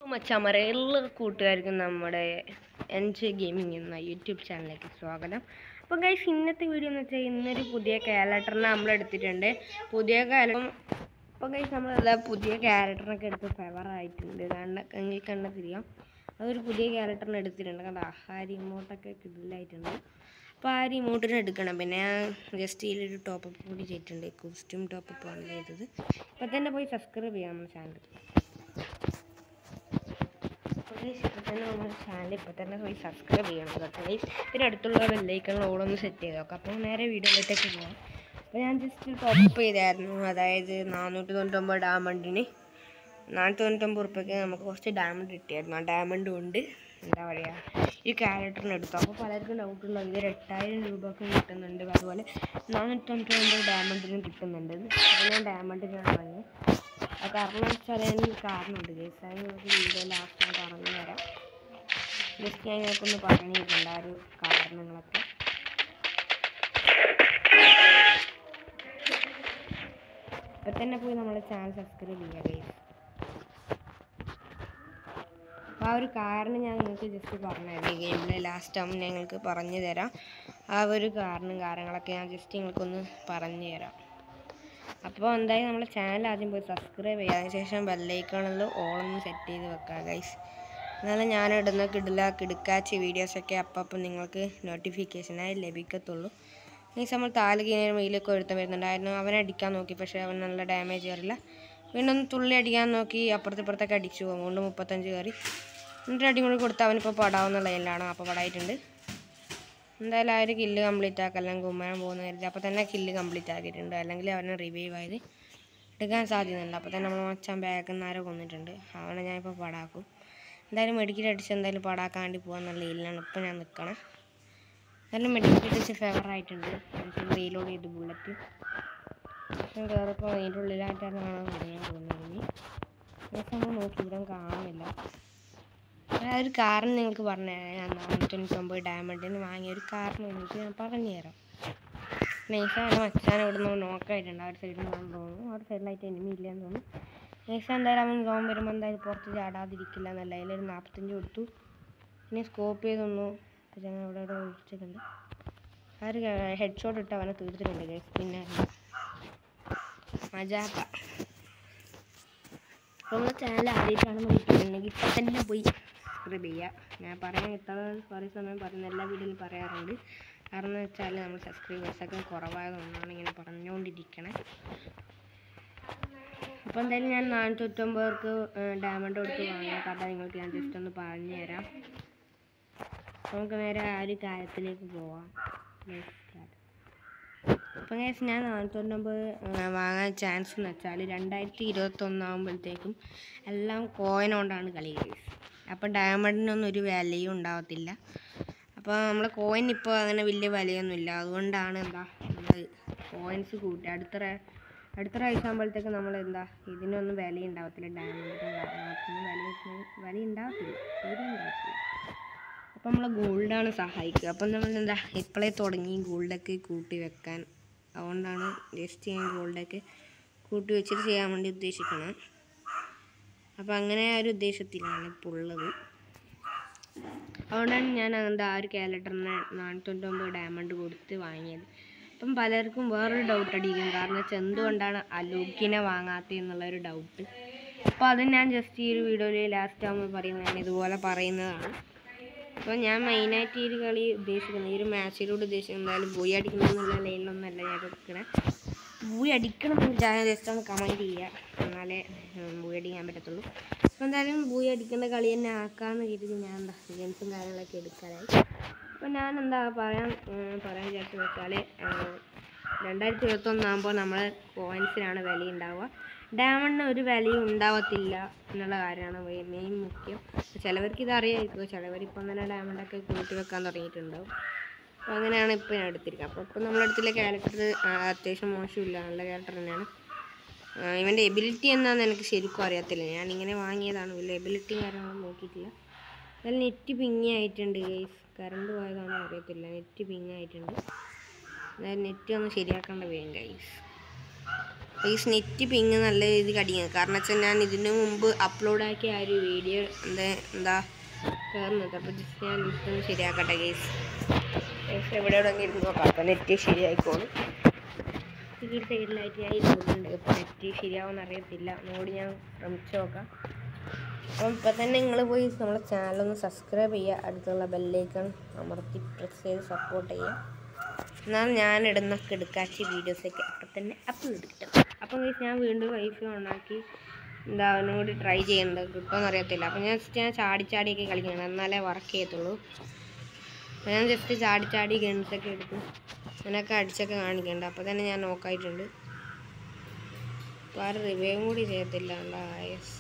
മച്ചാമരെ എല്ലാ കൂട്ടുകാർക്കും നമ്മുടെ എൻ ജെ ഗെയിമിംഗ് എന്ന യൂട്യൂബ് ചാനലിലേക്ക് സ്വാഗതം അപ്പോൾ ഗൈസ് ഇന്നത്തെ വീഡിയോ എന്ന് വെച്ചാൽ ഇന്നൊരു പുതിയ ക്യാരക്ടറിനെ നമ്മൾ എടുത്തിട്ടുണ്ട് പുതിയ കാലം അപ്പോൾ ഗൈസ് നമ്മൾ അതാ പുതിയ ക്യാരക്ടറിനൊക്കെ എടുത്ത് ഫേവർ ആയിട്ടുണ്ട് കണ്ട കണ്ണിൽ കണ്ട തിരിയാം അതൊരു പുതിയ ക്യാരക്ടറിനെ എടുത്തിട്ടുണ്ട് കണ്ട ആ റിമോട്ടൊക്കെ കിടിലായിട്ടുണ്ട് അപ്പോൾ ആ റിമോട്ടിന് എടുക്കണം പിന്നെ ഞാൻ ജസ്റ്റ് ഇതിലൊരു ടോപ്പപ്പ് കൂടി ചെയ്തിട്ടുണ്ട് കോസ്റ്റ്യൂം ടോപ്പപ്പ് ആണ് ചെയ്തത് അപ്പോൾ തന്നെ പോയി സബ്സ്ക്രൈബ് ചെയ്യാം നമ്മുടെ ചാനൽ ഇപ്പം തന്നെ നമ്മുടെ ചാനൽ ഇപ്പം തന്നെ പോയി സബ്സ്ക്രൈബ് ചെയ്യണം കേട്ടോ ഗൈസ് പിന്നെ അടുത്തുള്ള ബെല്ലൈക്കൺ ഓളൊന്ന് സെറ്റ് ചെയ്ത് നോക്കാം അപ്പോൾ നേരെ വീഡിയോയിലേക്ക് പോകാം അപ്പോൾ ഞാൻ ജസ്റ്റ് ടോപ്പ് ചെയ്തായിരുന്നു അതായത് നാനൂറ്റി തൊണ്ണൂറ്റൊമ്പത് ഡയമണ്ടിന് നാനൂറ്റി തൊണ്ണൂറ്റൊമ്പത് ഉറുപ്പ്യക്ക് നമുക്ക് കുറച്ച് ഡയമണ്ട് കിട്ടിയായിരുന്നു ആ ഡയമണ്ട് കൊണ്ട് എന്താ പറയുക ഈ ക്യാരക്ടറിന് എടുത്തു അപ്പോൾ പലർക്കും ഡൗട്ട് ഉണ്ടാവും ഇതൊരു എട്ടായിരം രൂപക്ക് കിട്ടുന്നുണ്ട് അതുപോലെ നാനൂറ്റി തൊണ്ണൂറ്റൊമ്പത് ഡയമണ്ടിനും കിട്ടുന്നുണ്ട് അപ്പോൾ ഞാൻ ഡയമണ്ടിനാണ് വാങ്ങിയത് ആ കാരണം വെച്ചാൽ എനിക്ക് കാരണമുണ്ട് കേസ് അത് നമുക്ക് വീഡിയോ ലാസ്റ്റ് ഞാൻ പറഞ്ഞു തരാം ജസ്റ്റ് ഞാൻ ഞങ്ങൾക്കൊന്ന് പറഞ്ഞിട്ടുണ്ട് ആ ഒരു കാരണങ്ങളൊക്കെ ഇപ്പം തന്നെ പോയി നമ്മുടെ ചാനൽ സബ്സ്ക്രൈബ് ചെയ്യുക ഗൈസ് അപ്പോൾ ആ ഒരു കാരണം ഞാൻ നിങ്ങൾക്ക് ജസ്റ്റ് പറഞ്ഞുതരാം ഈ ഗെയിമിൽ ലാസ്റ്റ് ആകുമ്പോൾ ഞങ്ങൾക്ക് പറഞ്ഞു തരാം ആ ഒരു കാരണം കാര്യങ്ങളൊക്കെ ഞാൻ ജസ്റ്റ് നിങ്ങൾക്കൊന്ന് പറഞ്ഞു തരാം അപ്പോൾ എന്തായാലും നമ്മുടെ ചാനൽ ആദ്യം പോയി സബ്സ്ക്രൈബ് ചെയ്യുക അതിനുശേഷം ബെല്ലൈക്കണിൽ ഓളൊന്ന് സെറ്റ് ചെയ്ത് വെക്കുക ഗൈസ് എന്നാലും ഞാൻ ഇടുന്ന കിടില കിടുക്കാച്ച വീഡിയോസൊക്കെ അപ്പം നിങ്ങൾക്ക് നോട്ടിഫിക്കേഷനായി ലഭിക്കത്തുള്ളൂ മീൻസ് നമ്മൾ താലകീന മെയിലൊക്കെ ഒരുത്തം വരുന്നുണ്ടായിരുന്നു അവനെ അടിക്കാൻ നോക്കി പക്ഷേ അവൻ നല്ല ഡാമേജ് കയറില്ല വീണ്ടും ഒന്ന് തുള്ളി അടിക്കാൻ നോക്കി അപ്പുറത്ത് ഇപ്പുറത്തൊക്കെ അടിച്ചു പോകും അതുകൊണ്ട് മുപ്പത്തഞ്ച് കയറി എന്നിട്ട് അടി കൂടി കൊടുത്ത് അവനിപ്പോൾ പടാവുന്ന ലൈനിലാണ് അപ്പോൾ പടായിട്ടുണ്ട് എന്തായാലും ആ ഒരു കില്ല് കംപ്ലീറ്റ് ആക്കാം അല്ലെങ്കിൽ കുമ്മനം പോകുന്ന കരുതി അപ്പോൾ തന്നെ കില്ല് കംപ്ലീറ്റ് ആക്കിയിട്ടുണ്ട് അല്ലെങ്കിൽ അവനെ റിവൈവ് ആയത് എടുക്കാൻ സാധ്യതയുണ്ട് അപ്പോൾ തന്നെ നമ്മൾ മച്ചാൻ ബാക്കിൽ നിന്ന് ആരോ കൊന്നിട്ടുണ്ട് അവനെ ഞാനിപ്പോൾ പടാക്കും എന്തായാലും മെഡിക്കൽ അടിച്ച് എന്തായാലും പടാക്കാൻ വേണ്ടി പോകാൻ നല്ല ഇതിലാണ് ഇപ്പോൾ ഞാൻ നിൽക്കണം എന്തായാലും മെഡിക്കൽ അടിച്ച് ഫേവർ ആയിട്ടുണ്ട് റീലോഡ് ചെയ്ത് ബുള്ളറ്റ് കയറിപ്പോൾ അതിൻ്റെ ഉള്ളിലായിട്ടാണ് കാണാൻ തുടങ്ങാൻ തോന്നുന്നത് ഇനി നമ്മൾ നോക്കി ഇവിടെ കാണുന്നില്ല ആ ഒരു കാരണം നിങ്ങൾക്ക് പറഞ്ഞു തരാം ഞാൻ നാനൂറ്റി തൊണ്ണൂറ്റൊമ്പത് ഡയമണ്ടിന് വാങ്ങിയ ഒരു കാരണം എനിക്ക് ഞാൻ പറഞ്ഞു തരാം നൈസാണ് മച്ചാൻ ഇവിടുന്ന് നോക്കായിട്ടുണ്ട് ആ ഒരു സൈഡിൽ നിന്ന് തോന്നുന്നു ആ ഒരു സൈഡിലായിട്ട് എനിമി ഇല്ലയെന്ന് തോന്നുന്നു നൈസ എന്തായാലും അവൻ സോൺ വരുമ്പോൾ എന്തായാലും പുറത്ത് ചാടാതിരിക്കില്ല എന്നല്ല അതിലൊരു നാൽപ്പത്തഞ്ച് കൊടുത്തു പിന്നെ സ്കോപ്പ് ചെയ്തൊന്നു അപ്പോൾ ഞങ്ങൾ ഇവിടെ ഇവിടെ ഒഴിച്ചിട്ടുണ്ട് ആ ഒരു ഹെഡ് ഷോട്ട് ഇട്ട് അവനെ തീർത്തിട്ടുണ്ട് ഗൈസ് പിന്നെ മജാക്ക അപ്പോൾ നമ്മുടെ ചാനൽ ആദ്യമായിട്ടാണ് നോക്കിയിട്ടുണ്ടെങ്കിൽ ഇപ്പം തന്നെ പോയി സബ്സ്ക്രൈബ് ചെയ്യുക ഞാൻ പറയാൻ ഇത്ര കുറേ സമയം പറയുന്ന എല്ലാ വീഡിയോയിലും പറയാറുണ്ട് കാരണം എന്ന് വെച്ചാൽ നമ്മൾ സബ്സ്ക്രൈബേഴ്സൊക്കെ കുറവായതുകൊണ്ടാണ് ഇങ്ങനെ പറഞ്ഞുകൊണ്ടിരിക്കണേ അപ്പോൾ എന്തായാലും ഞാൻ നാനൂറ്റൊമ്പവർക്ക് ഡയമണ്ട് കൊടുത്ത് വാങ്ങിയ കഥ നിങ്ങൾക്ക് ഞാൻ ജസ്റ്റ് ഒന്ന് പറഞ്ഞു തരാം നമുക്ക് നേരെ ആ ഒരു കാര്യത്തിലേക്ക് പോവാം അപ്പം കേസ് ഞാൻ നാനൂറ്റൊമ്പത് വാങ്ങാൻ ചാൻസ് എന്ന് വെച്ചാൽ രണ്ടായിരത്തി ഇരുപത്തൊന്നാകുമ്പോഴത്തേക്കും എല്ലാം കോയിൻ കൊണ്ടാണ് കളി കേസ് അപ്പം ഡയമണ്ടിനൊന്നും ഒരു വിലയും ഉണ്ടാവത്തില്ല അപ്പോൾ നമ്മൾ കോയിൻ ഇപ്പോൾ അങ്ങനെ വലിയ വിലയൊന്നുമില്ല അതുകൊണ്ടാണ് എന്താ നമ്മൾ കോയിൻസ് കൂട്ടി അടുത്ത പ്രാ- അടുത്ത പ്രാവശ്യം ആകുമ്പോഴത്തേക്ക് നമ്മൾ എന്താ ഇതിനൊന്നും വില ഉണ്ടാവത്തില്ല ഡയമണ്ടിനും കാര്യങ്ങൾക്കൊന്നും വില വില ഉണ്ടാവത്തില്ല തീരെ ഉണ്ടാവത്തില്ല അപ്പം നമ്മൾ ഗോൾഡാണ് സഹായിക്കുക അപ്പം നമ്മൾ എന്താ ഇപ്പോഴേ തുടങ്ങി ഗോൾഡൊക്കെ കൂട്ടി വെക്കാൻ അതുകൊണ്ടാണ് ജസ്റ്റ് ഞാൻ ഗോൾഡൊക്കെ കൂട്ടി വെച്ചിട്ട് ചെയ്യാൻ വേണ്ടി ഉദ്ദേശിക്കണം അപ്പം അങ്ങനെ ആ ഒരു ഉദ്ദേശത്തിലാണ് ഇപ്പോൾ ഉള്ളത് അതുകൊണ്ടാണ് ഞാൻ അങ്ങനത്തെ ആ ഒരു ക്യാലണ്ടറിന് നാനൂറ്റൊമ്പത് ഡയമണ്ട് കൊടുത്ത് വാങ്ങിയത് അപ്പം പലർക്കും വേറൊരു ഡൗട്ട് അടിക്കും കാരണം വെച്ചാൽ എന്തുകൊണ്ടാണ് അലൂക്കിനെ വാങ്ങാത്തത് എന്നുള്ളൊരു ഡൗട്ട് അപ്പോൾ അത് ഞാൻ ജസ്റ്റ് ഈ ഒരു വീഡിയോയിൽ ലാസ്റ്റ് ആകുമ്പോൾ പറയുന്നതാണ് ഇതുപോലെ പറയുന്നതാണ് അപ്പോൾ ഞാൻ മെയിനായിട്ട് ഈ ഒരു കളി ഉദ്ദേശിക്കുന്നത് ഈ ഒരു മാച്ചിലൂടെ ഉദ്ദേശിക്കുന്നത് എന്തായാലും ബോയി അടിക്കണം എന്നുള്ള ലൈനിലൊന്നല്ല ഞാൻ എടുക്കണേ ബൂയി അടിക്കണം എന്ന് വെച്ചാൽ ജസ്റ്റ് ഒന്ന് കമൻറ്റ് ചെയ്യുക എന്നാലേ ബൂയി അടിക്കാൻ പറ്റത്തുള്ളൂ അപ്പോൾ എന്തായാലും ബൂയി അടിക്കേണ്ട കളി തന്നെ ആക്കാമെന്ന് കരുതി ഞാൻ എന്താ ഗെയിംസും കാര്യങ്ങളൊക്കെ എടുക്കാനായി അപ്പോൾ ഞാൻ എന്താ പറയാൻ ഉം, പറയാൻ വിചാരിച്ചെന്ന് വെച്ചാൽ രണ്ടായിരത്തി ഇരുപത്തൊന്നാകുമ്പോൾ നമ്മൾ കോയിൻസിനാണ് വില ഉണ്ടാവുക ഡയമണ്ടിന് ഒരു വിലയും ഉണ്ടാവത്തില്ല എന്നുള്ള കാര്യമാണ് മെയിൻ മുഖ്യം ചിലവർക്ക് ഇത് അറിയാമായിരിക്കും ചിലവർ ഇപ്പം തന്നെ ഡയമണ്ടൊക്കെ കൂട്ടി വെക്കാൻ തുടങ്ങിയിട്ടുണ്ടാവും അപ്പോൾ അങ്ങനെയാണ് ഇപ്പോൾ ഞാൻ എടുത്തിരിക്കുക അപ്പോൾ ഇപ്പം നമ്മളെടുത്തുള്ള ക്യാരക്ടർ അത്യാവശ്യം മോശമില്ല നല്ല ക്യാരക്ടർ തന്നെയാണ് ആ, ഇവൻ്റെ എബിലിറ്റി എന്താണെന്ന് എനിക്ക് ശരിക്കും അറിയത്തില്ല ഞാനിങ്ങനെ വാങ്ങിയതാണ് വലിയ എബിലിറ്റിയും കാര്യങ്ങളൊന്നും നോക്കിയിട്ടില്ല അതിൽ നെറ്റ് പിങ്ങി ആയിട്ടുണ്ട് ഗൈസ് കറണ്ട് പോയതാണോ അറിയത്തില്ല നെറ്റ് പിങ്ങി ആയിട്ടുണ്ട് അതായത് നെറ്റ് ഒന്ന് ശരിയാക്കേണ്ട വേഗം ഗൈസ് ഈ നെറ്റ് പിങ് നല്ല രീതിയിൽ കടിക്കുന്നത് കാരണം വെച്ചാൽ ഞാൻ ഇതിന് മുമ്പ് അപ്ലോഡ് ആക്കിയ ആ ഒരു വീഡിയോ എന്താ എന്താ കയറുന്നത് അപ്പോൾ ജസ്റ്റ് ഞാൻ ഇതൊന്ന് ശരിയാക്കട്ടെ കേസ് കേസ് എവിടെ എവിടെ അങ്ങ് ഇരുന്ന് നോക്കാം അപ്പോൾ നെറ്റ് ശരിയായിക്കോളും ഈ സൈഡിലായിട്ട് ഞാൻ ഇരുന്നിട്ടുണ്ട് ഇപ്പോൾ നെറ്റ് ശരിയാവുമെന്ന് അറിയത്തില്ല ഒന്നുകൂടി ഞാൻ ശ്രമിച്ചു നോക്കാം അപ്പം ഇപ്പം തന്നെ നിങ്ങൾ പോയി നമ്മളെ ചാനലൊന്ന് സബ്സ്ക്രൈബ് ചെയ്യുക അടുത്തുള്ള ബെല്ലൈക്കൺ അമർത്തി പ്രസ് ചെയ്ത് സപ്പോർട്ട് ചെയ്യുക എന്നാൽ ഞാൻ ഇടുന്ന കിടക്കാച്ചി വീഡിയോസൊക്കെ അപ്പം തന്നെ അപ്ലോഡ് കിട്ടും അപ്പം guys ഞാൻ വീണ്ടും വൈഫൈ ഓണാക്കി എന്താ അവനോട് ട്രൈ ചെയ്യേണ്ടത് കിട്ടുമെന്ന് അറിയത്തില്ല അപ്പം ഞാൻ ജസ്റ്റ് ഞാൻ ചാടി ചാടിയൊക്കെ കളിക്കണം എന്നാലേ വർക്ക് ചെയ്യത്തുള്ളൂ അപ്പം ഞാൻ ജസ്റ്റ് ചാടി ചാടി ഗൺസൊക്കെ എടുത്ത് അങ്ങനെയൊക്കെ അടിച്ചൊക്കെ കാണിക്കണ്ട അപ്പോൾ തന്നെ ഞാൻ നോക്കായിട്ടുണ്ട് അപ്പോൾ ആരും റിവ്യൂവും കൂടി ചെയ്യത്തില്ല എന്താ യെസ്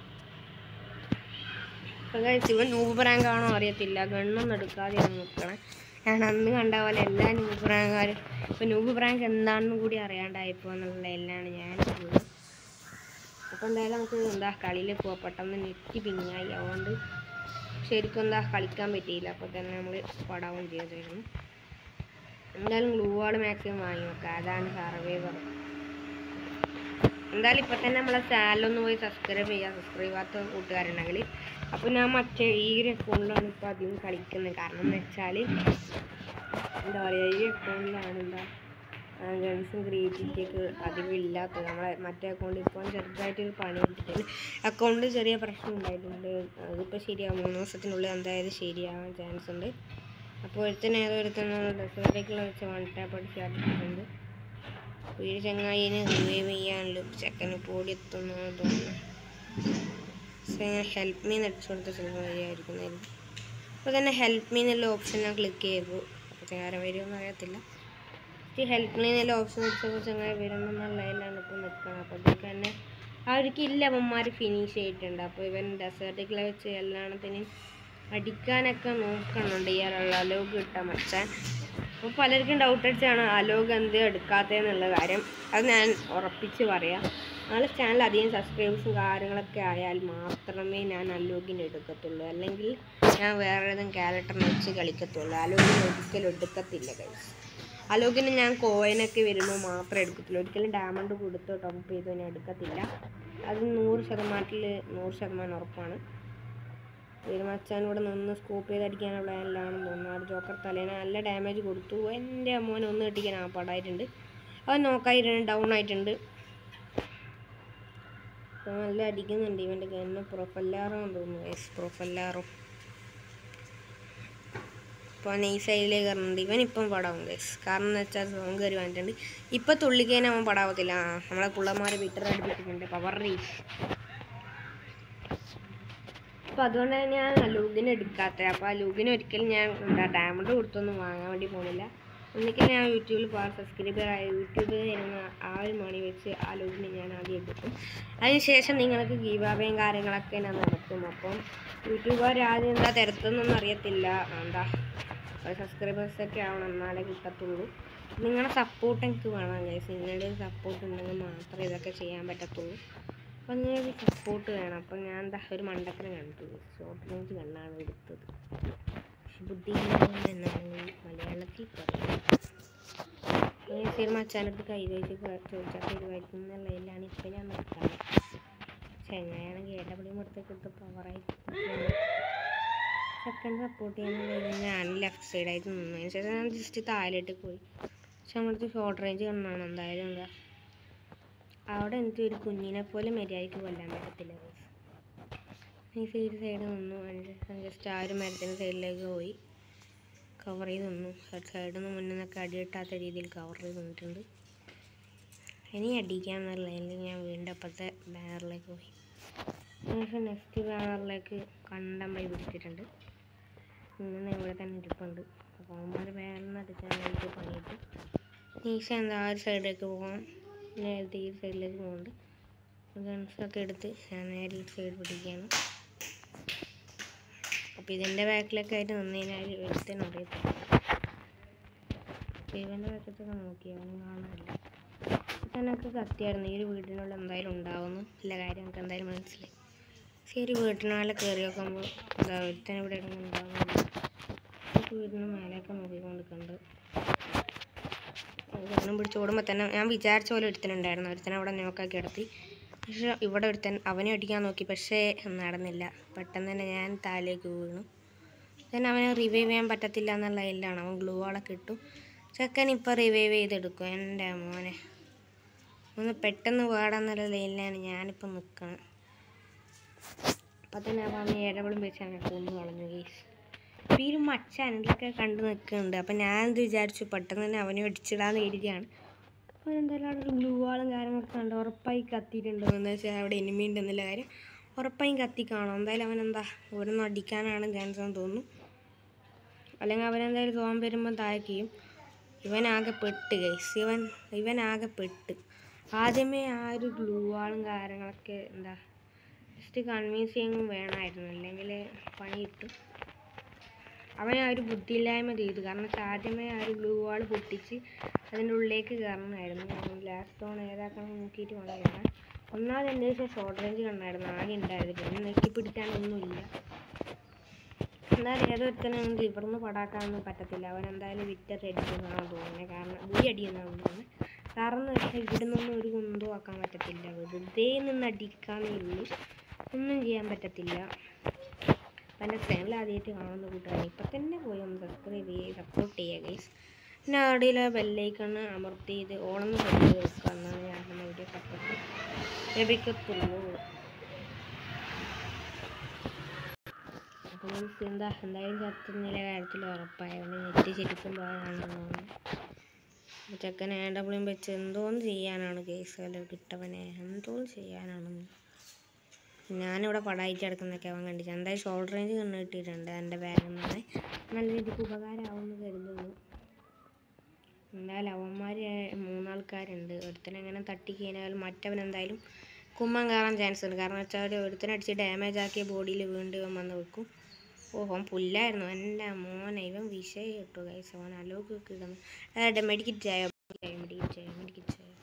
അപ്പോൾ guys, ഇവൻ നൂബ് പ്രാങ്ക് ആണോ അറിയത്തില്ല ഗണ്ണൊന്നും എടുക്കാതെ നോക്കണേ ഞാൻ അന്ന് കണ്ട പോലെ എല്ലാ നൂബ് പ്രാങ്കാരും ഇപ്പോൾ നൂബ് പ്രാങ്ക് എന്താണെന്ന് കൂടി അറിയാണ്ടായിപ്പോ എന്നുള്ള എല്ലാം ഞാൻ ചെയ്തത് അപ്പോൾ എന്തായാലും നമുക്ക് എന്താ കളിയിൽ പോവാം പെട്ടെന്ന് നെറ്റ് പിങ്ങായി അതുകൊണ്ട് ശരിക്കും എന്താ കളിക്കാൻ പറ്റിയില്ല അപ്പോൾ തന്നെ നമ്മൾ പടാവും ചെയ്തിരുന്നു എന്തായാലും ഗ്ലൂ വാൾ മാക്സിമം വാങ്ങി നോക്കാം അതാണ് സർവൈവർ എന്തായാലും ഇപ്പം തന്നെ നമ്മളെ ചാനലൊന്ന് പോയി സബ്സ്ക്രൈബ് ചെയ്യുക സബ്സ്ക്രൈബ് ചെയ്യാത്ത കൂട്ടുകാരുണ്ടെങ്കിൽ അപ്പോൾ ഞാൻ മറ്റേ ഈ ഒരു അക്കൗണ്ടിലാണ് ഇപ്പോൾ അധികം കളിക്കുന്നത് കാരണം എന്ന് വെച്ചാൽ എന്താ പറയുക ഈ അക്കൗണ്ടിലാണ് എന്താ ഗൺസും ക്രിയേറ്റിവിറ്റിയൊക്കെ അധികം ഇല്ലാത്തത് നമ്മളെ മറ്റേ അക്കൗണ്ട് ഇപ്പോൾ ചെറുതായിട്ടൊരു പണി എടുത്തിട്ടുണ്ട് അക്കൗണ്ട് ചെറിയ പ്രശ്നം ഉണ്ടായിട്ടുണ്ട് അതിപ്പോൾ ശരിയാവും മൂന്ന് ദിവസത്തിനുള്ളിൽ എന്തായാലും ശരിയാവാൻ ചാൻസ് ഉണ്ട് അപ്പോൾ ഒരുത്തന്നെ ഏതോ ഒരുത്തന്നെ ഡെസേർട്ടേക്കുള്ള വെച്ച് വൺ ടാപ്പ് അടിച്ച് അടിച്ചിട്ടുണ്ട് വീട് ചങ്ങായിനെ റിവൈവ് ചെയ്യാനുള്ള ചെക്കന് പോടി എത്തുന്നു തോന്നുന്നു ഹെൽപ്പ് മീ അടിച്ചു കൊടുത്ത ചിലപ്പോൾ വരികയായിരിക്കുന്നതായിരുന്നു അപ്പോൾ തന്നെ ഹെൽപ്പ് മീ എന്നുള്ള ഓപ്ഷൻ ഞാൻ ക്ലിക്ക് ചെയ്തു അപ്പോൾ ചങ്ങാരം വരുമെന്ന് അറിയത്തില്ല ഈ ഹെൽപ്പ് മീ എന്നുള്ള ഓപ്ഷൻ അടിച്ചപ്പോൾ ചങ്ങായി വരുമെന്നുള്ളതിലാണ് ഇപ്പോൾ നിൽക്കുന്നത് അപ്പോൾ അതൊക്കെ തന്നെ അവർക്ക് ഇല്ല അവന്മാർ ഫിനിഷ് ചെയ്തിട്ടുണ്ട് അപ്പോൾ ഇവൻ ഡെസേർട്ടിക്കിൽ വെച്ച് എല്ലാണത്തിനും അടിക്കാനൊക്കെ നോക്കുന്നുണ്ട് ഇയാളുള്ള അലോഗ് കിട്ടാൻ മച്ചാൻ അപ്പോൾ പലർക്കും ഡൗട്ട് അടിച്ചാണ് അലോഗ് എന്ത് എടുക്കാത്തതെന്നുള്ള കാര്യം അത് ഞാൻ ഉറപ്പിച്ച് പറയാം നാളെ ചാനൽ അധികം സബ്സ്ക്രൈബേഴ്സും കാര്യങ്ങളൊക്കെ ആയാൽ മാത്രമേ ഞാൻ അലോഗിന് എടുക്കത്തുള്ളൂ അല്ലെങ്കിൽ ഞാൻ വേറെ ഏതെങ്കിലും ക്യാരക്ടറിനെ വെച്ച് കളിക്കത്തുള്ളൂ അലോഗിന് ഒരിക്കലും എടുക്കത്തില്ല കൈസ് അലോകിന് ഞാൻ കോയിനൊക്കെ വരുമ്പോൾ മാത്രമേ എടുക്കത്തുള്ളൂ ഒരിക്കലും ഡയമണ്ട് കൊടുത്ത് ടോപ്പ് ചെയ്ത് ഞാൻ എടുക്കത്തില്ല അത് നൂറ് ശതമാനത്തിൽ നൂറ് ശതമാനം ഉറപ്പാണ് മച്ചാൻ ഇവിടെ നിന്ന് സ്കൂപ്പ് ചെയ്ത് അടിക്കാനുള്ള എല്ലാണെന്ന് തോന്നുന്നു ആ ജോക്കർ തലേനെ നല്ല ഡാമേജ് കൊടുത്തു എൻ്റെ മോനെ ഒന്ന് കെട്ടിക്കാൻ ആ പടായിട്ടുണ്ട് അവൻ നോക്കായിട്ടുണ്ട് ഡൗൺ ആയിട്ടുണ്ട് അപ്പോൾ നല്ല അടിക്കുന്നുണ്ട് ഇവൻ്റെ ഗണ്ണ് പ്രൊഫല്ലാറോ തോന്നുന്നു എസ് പ്രൊഫല്ലാറോ ഇപ്പോൾ ഈ സൈഡിലേക്ക് കയറുന്നുണ്ട് ഇവൻ ഇപ്പം പടാവും ഗൈസ് കാരണം എന്ന് വെച്ചാൽ സോങ് കയറി വന്നിട്ടുണ്ട് ഇപ്പം തുള്ളിക്കഴിഞ്ഞാൽ അവൻ പടാവത്തില്ല ആ നമ്മളെ പിള്ളമാരെ വിട്ടർ അടുപ്പിച്ചിട്ടുണ്ട് പവർ റീച്ച് അപ്പോൾ അതുകൊണ്ട് തന്നെ ഞാൻ ലൂഗിന് എടുക്കാത്തത് അപ്പോൾ ആ ലൂഗിന് ഒരിക്കലും ഞാൻ എന്താ ഡയമണ്ട് കൊടുത്തൊന്നും വാങ്ങാൻ വേണ്ടി പോകുന്നില്ല ഒന്നിക്കൽ ഞാൻ യൂട്യൂബിൽ പാർ സബ്സ്ക്രൈബർ ആയ യൂട്യൂബിൽ തരുന്ന ആ ഒരു മണി വെച്ച് ആ ലൂഗിന് ഞാൻ ആദ്യം എടുക്കും അതിനുശേഷം നിങ്ങൾക്ക് ഗീവാബയും കാര്യങ്ങളൊക്കെ ഞാൻ നടത്തും അപ്പം യൂട്യൂബുകാർ ആദ്യം എന്താ തരത്തെന്നൊന്നും അറിയത്തില്ല എന്താ സബ്സ്ക്രൈബേഴ്സ് ഒക്കെ ആവണം എന്നാലേ കിട്ടത്തുള്ളൂ നിങ്ങളുടെ സപ്പോർട്ട് എനിക്ക് വേണം ഗൈസ് നിങ്ങളുടെ സപ്പോർട്ട് ഉണ്ടെങ്കിൽ മാത്രമേ ഇതൊക്കെ ചെയ്യാൻ പറ്റത്തുള്ളൂ അപ്പം നിങ്ങൾക്ക് സപ്പോർട്ട് വേണം അപ്പം ഞാൻ എന്താ ഒരു മണ്ടക്കരം കണ്ടു ഷോർട്ട് റേഞ്ച് കണ്ണാണ് എടുത്തത് ബുദ്ധിയില്ലായ്മ എന്നാണ് മലയാളത്തിൽ പറയുന്നത് സിനിമ അച്ഛനടുത്ത് കൈ വെച്ച് ചോദിച്ചാൽ തരുമായിരിക്കും എന്നുള്ളതിലാണ് ഇപ്പം ഞാൻ നിർത്താറ് ചെങ്ങായാണെങ്കിൽ ഇടപെടി മൊത്തത്തിൽ എടുത്ത് പവറായി സെക്കൻഡ് സപ്പോർട്ട് ചെയ്യാൻ ഞാൻ ലെഫ്റ്റ് സൈഡായിട്ട് നിന്നതിന് ശേഷം ഞാൻ ജസ്റ്റ് താഴോട്ട് പോയി പക്ഷെ നമ്മളടുത്ത് ഷോർട്ട് റേഞ്ച് കണ്ണാണ് എന്തായാലും എന്താ അവിടെ എനിക്ക് ഒരു കുഞ്ഞിനെ പോലെ മര്യാദയ്ക്ക് കൊല്ലാൻ പറ്റത്തില്ല guys. ഈ സൈഡ് സൈഡ് നിന്നു ജസ്റ്റ് ആ ഒരു മരത്തിൻ്റെ സൈഡിലേക്ക് പോയി കവർ ചെയ്ത് നിന്നു സൈഡിൽ നിന്ന് മുന്നിൽ നിന്നൊക്കെ അടി കിട്ടാത്ത രീതിയിൽ കവർ ചെയ്ത് നിന്നിട്ടുണ്ട് ഇനി അടിക്കാമെന്നുള്ള അല്ലെങ്കിൽ ഞാൻ വീണ്ടും അപ്പുറത്തെ ബാനറിലേക്ക് പോയി ശേഷം നെക്സ്റ്റ് ബാനറിലേക്ക് കണ്ടം പോയി പിടിച്ചിട്ടുണ്ട് ഇങ്ങനെ ഇവിടെ തന്നെ ഇരിപ്പുണ്ട് അപ്പോൾ അവന്മാർ ബാനറിന് അടിച്ചാൽ എനിക്ക് പണിയിട്ട് നീശ എന്താ ആ ഒരു സൈഡിലേക്ക് പോകാം നേരത്തെ ഈ സൈഡിലേക്ക് പോകുന്നുണ്ട് ഗൺസൊക്കെ എടുത്ത് ഞാൻ നേരെ ഈ സൈഡ് പിടിക്കുകയാണ് അപ്പോൾ ഇതിൻ്റെ ബാക്കിലൊക്കെ ആയിട്ട് നിന്ന് കഴിഞ്ഞാൽ ഒരുത്തനും അറിയത്തില്ല അപ്പോൾ ഇവൻ്റെ ബാക്കത്തൊക്കെ നോക്കി അവനും കാണാനില്ല ഇതനൊക്കെ കത്തിയായിരുന്നു ഈ ഒരു വീടിനുള്ളിൽ എന്തായാലും ഉണ്ടാവുമെന്ന് ഇല്ല കാര്യം നമുക്ക് എന്തായാലും മനസ്സിലായി പക്ഷേ ഈ ഒരു വീട്ടിനുള്ളിൽ കയറി നോക്കുമ്പോൾ എന്താ ഒരുത്തൻ ഇവിടെ ഇടങ്ങും ഉണ്ടാവുന്നില്ല വീടിന് മേലെയൊക്കെ നോക്കിക്കൊണ്ട് കണ്ട് ഗണ്ണും പിടിച്ച് ഓടുമ്പോൾ തന്നെ ഞാൻ വിചാരിച്ച പോലെ ഒരുത്തനുണ്ടായിരുന്നു ഒരുത്തനെ അവിടെ നോക്കാക്കി കിടത്തി പക്ഷെ ഇവിടെ ഒരുത്തൻ അവനെ അടിക്കാൻ നോക്കി പക്ഷേ നടന്നില്ല പെട്ടെന്ന് തന്നെ ഞാൻ താഴേക്ക് വീണു then അവനെ റിവൈവ് ചെയ്യാൻ പറ്റത്തില്ല എന്നുള്ള ഇതിലാണ് അവൻ ഗ്ലൂ വാളൊക്കെ ഇട്ടു ചെക്കൻ ഇപ്പോൾ റിവൈവ് ചെയ്തെടുക്കും എൻ്റെ മോനെ ഒന്ന് പെട്ടെന്ന് വേടാന്നുള്ള ലൈനിലാണ് ഞാനിപ്പോൾ നിൽക്കുന്നത് അപ്പം തന്നെ അവൻ ഏഴവളും വെച്ച് അങ്ങനെ കൊന്നു കളഞ്ഞു ഗീസ് അപ്പോൾ ഈ ഒരു മച്ചാൻ ഇതൊക്കെ കണ്ട് നിൽക്കുന്നുണ്ട് അപ്പം ഞാനെന്ത് വിചാരിച്ചു പെട്ടെന്ന് തന്നെ അവനെ അടിച്ചിടാന്ന് കരുതിയാണ് അപ്പോൾ എന്തായാലും അവിടെ ഒരു ഗ്ലൂ വാളും കാര്യങ്ങളൊക്കെ കണ്ട് ഉറപ്പായി കത്തിയിട്ടുണ്ടോ എന്ന് വെച്ചാൽ അവിടെ എനിമി ഉണ്ടെന്നുള്ള കാര്യം ഉറപ്പായും കത്തി കാണും എന്തായാലും അവൻ എന്താ ഇവിടെ നിന്ന് അടിക്കാനാണ് ചാൻസ് എന്ന് തോന്നുന്നു അല്ലെങ്കിൽ അവനെന്തായാലും തോന്നാൻ വരുമ്പോൾ താഴ്ക്കുകയും ഇവനാകെ പെട്ട് ഗൈസ് ഇവൻ ഇവനാകെ പെട്ട് ആദ്യമേ ആ ഒരു ഗ്ലൂ വാളും കാര്യങ്ങളൊക്കെ എന്താ ജസ്റ്റ് കൺവിൻസ് ചെയ്യും വേണമായിരുന്നു അല്ലെങ്കിൽ പണി കിട്ടും അവൻ ആ ഒരു ബുദ്ധിയില്ലായ്മ ചെയ്തു കാരണം വെച്ചാൽ ആദ്യമേ ആ ഒരു ഗ്ലൂ വാൾ പൊട്ടിച്ച് അതിൻ്റെ ഉള്ളിലേക്ക് കയറണമായിരുന്നു ലാസ്റ്റ് ഓൺ ഏതാക്കണം നോക്കിയിട്ട് വേണം കയറാൻ ഒന്നാമത് എൻ്റെ വെച്ചാൽ ഷോർട്ട് റേഞ്ച് കണ്ടായിരുന്നു ആകെ ഉണ്ടായിരുന്നു പിന്നെ നെക്കി പിടിക്കാനൊന്നുമില്ല എന്നാലും ഏതൊരുത്തനും ഇവിടുന്ന് പടാക്കാനൊന്നും പറ്റത്തില്ല അവൻ എന്തായാലും വിറ്റർ അടിക്കുന്നതാണ് തോന്നുന്നത് കാരണം ബുരി അടിക്കുന്നതാണ് തോന്നുന്നത് കാരണം എന്ന് വെച്ചാൽ ഇവിടെ നിന്നൊന്നും ഒരു കുന്തവും ആക്കാൻ പറ്റത്തില്ല വെറുതെ നിന്ന് അടിക്കാന്നേ ഉള്ളൂ ഒന്നും ചെയ്യാൻ പറ്റത്തില്ല അപ്പം എൻ്റെ ചാനൽ ആദ്യമായിട്ട് കാണുന്ന കൂട്ടുകാരെ ഇപ്പം തന്നെ പോയി ഒന്ന് സബ്സ്ക്രൈബ് ചെയ്യുക സപ്പോർട്ട് ചെയ്യുക ഗൈസ് പിന്നെ അവിടെയുള്ള ബെല്ലൈക്കണ് അമർത്തി ചെയ്ത് ഓണെന്ന് സെറ്റ് വെക്കുക എന്നാണ് ഞാൻ എൻ്റെ വീഡിയോ സപ്പോർട്ട് ലഭിക്കത്തുള്ളൂ അപ്പോൾ നമുക്ക് എന്താ എന്തായാലും ചത്തുന്നില്ല കാര്യത്തിൽ ഉറപ്പായതുകൊണ്ട് നെറ്റ് ശരിക്കും പോയതാണെന്ന് തോന്നുന്നു അപ്പോൾ ചെക്കൻ എ ഡബ്ല്യൂം വെച്ച് എന്തോന്ന് ചെയ്യാനാണ് കേസ് വല്ല കിട്ടവനെ എന്തോന്ന് ചെയ്യാനാണെന്ന് ഞാനിവിടെ പടായിട്ട് കിടക്കുന്നൊക്കെ അവൻ കണ്ടിട്ട് എന്തായാലും ഷോൾഡർ റേഞ്ച് കണ്ണ് കിട്ടിയിട്ടുണ്ട് എൻ്റെ ബാഗിൽ നിന്ന് നല്ല രീതിക്ക് ഉപകാരമാവുമെന്ന് കരുതുന്നു എന്തായാലും അവന്മാർ മൂന്നാൾക്കാരുണ്ട് ഒരുത്തനെങ്ങനെ തട്ടി കഴിഞ്ഞാൽ മറ്റവൻ എന്തായാലും കുമ്മൻ കയറാൻ ചാൻസ് ഉണ്ട് കാരണം വെച്ചാൽ ഒരുത്തനടിച്ച് ഡാമേജ് ആക്കിയ ബോഡിയിൽ വീണ്ടും ഇവൻ വന്ന് വെക്കും ഓ അവൻ പുല്ലായിരുന്നു എൻ്റെ മോനെ ഇവൻ വിഷയം കിട്ടു കൈസ് അവൻ അലോക്ക് കിടന്നു മെഡിക്കറ്റ് ആയോ മെഡിക്കറ്റ് ആയോ മെഡിക്കറ്റ് ആയോ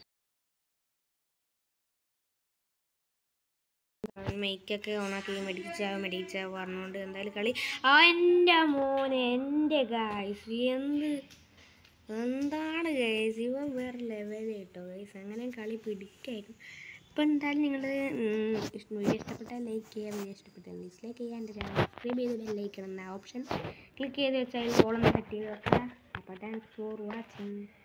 അവൻ മെയ്ക്കൊക്കെ ഓണാക്കി മെഡിച്ചാവ് മെഡിച്ചാവ് പറഞ്ഞുകൊണ്ട് എന്തായാലും കളി ആ എൻ്റെ മോനെ എൻ്റെ ഗായ്സ് എന്ത് എന്താണ് ഗൈസ് ഇവൻ വേറെ ലെവൽ കേട്ടോ ഗൈസ് അങ്ങനെ കളി പിടിക്കായിരുന്നു അപ്പോൾ എന്തായാലും നിങ്ങൾ വീഡിയോ ഇഷ്ടപ്പെട്ടാൽ ലൈക്ക് ചെയ്യുക വീഡിയോ ഇഷ്ടപ്പെട്ടാൽ ഡിസ്ലൈക്ക് ചെയ്യുക എൻ്റെ ചാനൽ സബ്സ്ക്രൈബ് ചെയ്ത് ബെല്ലൈക്കണം എന്ന ഓപ്ഷൻ ക്ലിക്ക് ചെയ്ത് വെച്ചാൽ ഓളൊന്ന് സെറ്റ് ചെയ്ത് വെക്കുക അപ്പോൾ താങ്ക്സ് ഫോർ വാച്ചിങ്